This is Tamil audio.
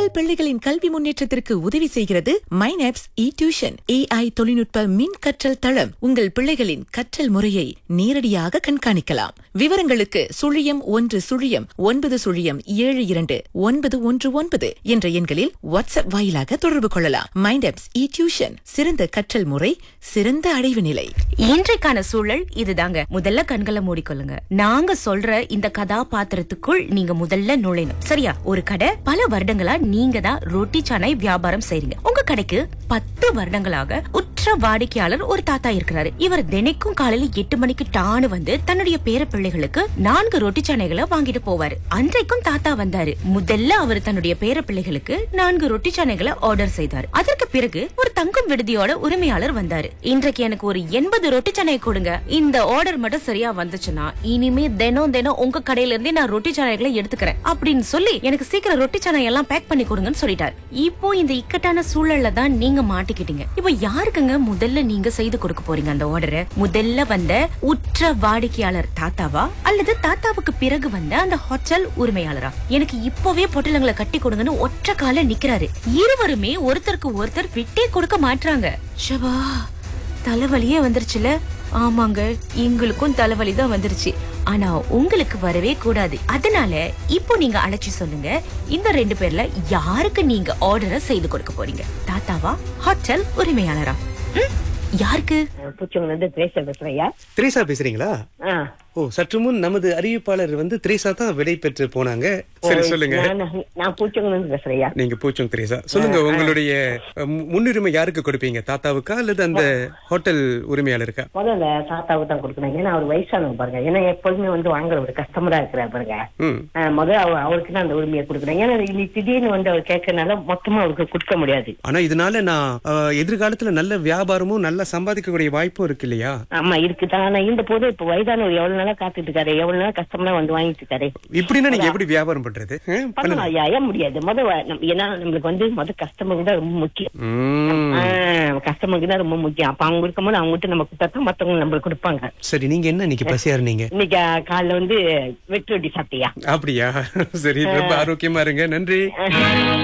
உங்கள் பிள்ளைகளின் கல்வி முன்னேற்றத்திற்கு உதவி செய்கிறது மைனாப்ஸ் இ டியூஷன் ஏஐ தொழில்நுட்ப மின் கற்றல் தளம் உங்கள் பிள்ளைகளின் கற்றல் முறையை நேரடியாக கண்காணிக்கலாம் விவரங்களுக்கு சுழியம் ஒன்று சுழியம் ஒன்பது சுழியம் ஏழு இரண்டு ஒன்பது ஒன்று ஒன்பது என்ற எண்களில் வாட்ஸ்அப் வாயிலாக தொடர்பு கொள்ளலாம் மைண்டாப்ஸ் இ டியூஷன் சிறந்த கற்றல் முறை சிறந்த அடைவு நிலை இன்றைக்கான சூழல் இதுதாங்க முதல்ல கண்களை மூடிக்கொள்ளுங்க நாங்க சொல்ற இந்த கதாபாத்திரத்துக்குள் நீங்க முதல்ல நுழையணும் சரியா ஒரு கடை பல வருடங்களா நீங்க தான் ரொட்டி சானை வியாபாரம் செய்றீங்க உங்க கடைக்கு பத்து வருடங்களாக உற்ற வாடிக்கையாளர் ஒரு தாத்தா இருக்கிறாரு இவர் தினைக்கும் காலையில எட்டு மணிக்கு டானு வந்து தன்னுடைய பேர பிள்ளைகளுக்கு நான்கு ரொட்டி சானைகளை வாங்கிட்டு போவாரு அன்றைக்கும் தாத்தா வந்தாரு முதல்ல அவர் தன்னுடைய பேர பிள்ளைகளுக்கு நான்கு ரொட்டி சானைகளை ஆர்டர் செய்தார் அதற்கு பிறகு ஒரு தங்கும் விடுதியோட உரிமையாளர் வந்தாரு இன்றைக்கு எனக்கு ஒரு எண்பது ரொட்டி சனை கொடுங்க இந்த ஆர்டர் மட்டும் சரியா வந்துச்சுன்னா இனிமே தினம் தினம் உங்க கடையில இருந்தே நான் ரொட்டி சனைகளை எடுத்துக்கிறேன் அப்படின்னு சொல்லி எனக்கு சீக்கிரம் ரொட்டி சனை எல்லாம் பேக் பண்ணி கொடுங்கன்னு சொல்லிட்டாரு இப்போ இந்த இக்கட்டான சூழல்ல தான் நீங்க மாட்டிக்கிட்டீங்க இப்போ யாருக்குங்க முதல்ல நீங்க செய்து கொடுக்க போறீங்க அந்த ஆர்டரை முதல்ல வந்த உற்ற வாடிக்கையாளர் தாத்தாவா அல்லது தாத்தாவுக்கு பிறகு வந்த அந்த ஹோட்டல் உரிமையாளரா எனக்கு இப்பவே பொட்டலங்களை கட்டி கொடுங்கன்னு ஒற்ற கால நிக்கிறாரு இருவருமே ஒருத்தருக்கு ஒருத்தர் விட்டே கொடுக்க மாட்றாங்க ஷபா தலைவலியே வந்துருச்சுல ஆமாங்க எங்களுக்கும் தலைவலி தான் வந்துருச்சு ஆனா உங்களுக்கு வரவே கூடாது அதனால இப்போ நீங்க அழைச்சு சொல்லுங்க இந்த ரெண்டு பேர்ல யாருக்கு நீங்க ஆர்டரை செய்து கொடுக்க போறீங்க தாத்தாவா ஹோட்டல் உரிமையாளரா ம்? யாருக்கு பூச்சவங்க வந்து திரேசா பேசுறையா திரேசா பேசுறீங்களா ஆ. ஓ சற்று முன் நமது அறிவிப்பாளர் வந்து திரேசா தான் விடை பெற்று போனாங்க சரி சொல்லுங்க நான் நான் பூச்சவங்க வந்து பேசுறையா நீங்க பூச்சோங் திரேசா சொல்லுங்க உங்களுடைய அஹ், மு- முன்னுரிமை யாருக்கு கொடுப்பீங்க தாத்தாவுக்கா அல்லது அந்த ஹோட்டல் உரிமையாளருக்கா முதல்ல தாத்தாவுக்கு தான் கொடுக்கணும் ஏன்னா அவர் வயசானவங்க பாருங்க ஏன்னா எப்பொழுதுமே வந்து வாங்குற ஒரு கஸ்டமரா இருக்கிறார் பாருங்க ம் ஆ, முதல்ல அவர் அவருக்கு தான் அந்த உரிமையை கொடுக்கணும் ஏன்னா இன்னி திடீர்னு வந்து அவர் கேட்கறதுனால மொத்தமா அவருக்கு கொடுக்க முடியாது ஆனா இதனால நான் அஹ், எதிர்காலத்துல நல்ல வியாபாரமும் நல்லா சம்பாதிக்கக்கூடிய வாய்ப்பும் இருக்கு இல்லையா ஆமா இருக்குதான் ஆனா இந்த போது இப்ப வயதானவர் எவ்வளவு நாளா காத்துட்டு இருக்காரு எவ்வளவு நாளா கஸ்டமரா வந்து வாங்கிட்டு இருக்காரு இப்படின்னா நீங்க எப்படி வியாபாரம் பண்றது அஹ், பண்ணலாம் பண்ணலாம் ஐயா ஏன் முடியாது முத வ- நம்ம- ஏன்னா நம்மளுக்கு வந்து முத கஸ்டமருக்கு தான் ரொம்ப முக்கியம் ம். கஸ்டமருக்கு தான் ரொம்ப முக்கியம் அப்ப அவங்க இருக்கும்போது அவங்ககிட்ட நம்ம கொடுத்தா தான் மத்தவங்க நம்மளுக்கு கொடுப்பாங்க சரி நீங்க என்ன இன்னைக்கு பசியா இருந்தீங்க இன்னைக்கு ஆ, காலைல வந்து வெட்டு ரொட்டி சாப்பிட்டியா அப்படியா சரி ரொம்ப ஆரோக்கியமா இருங்க நன்றி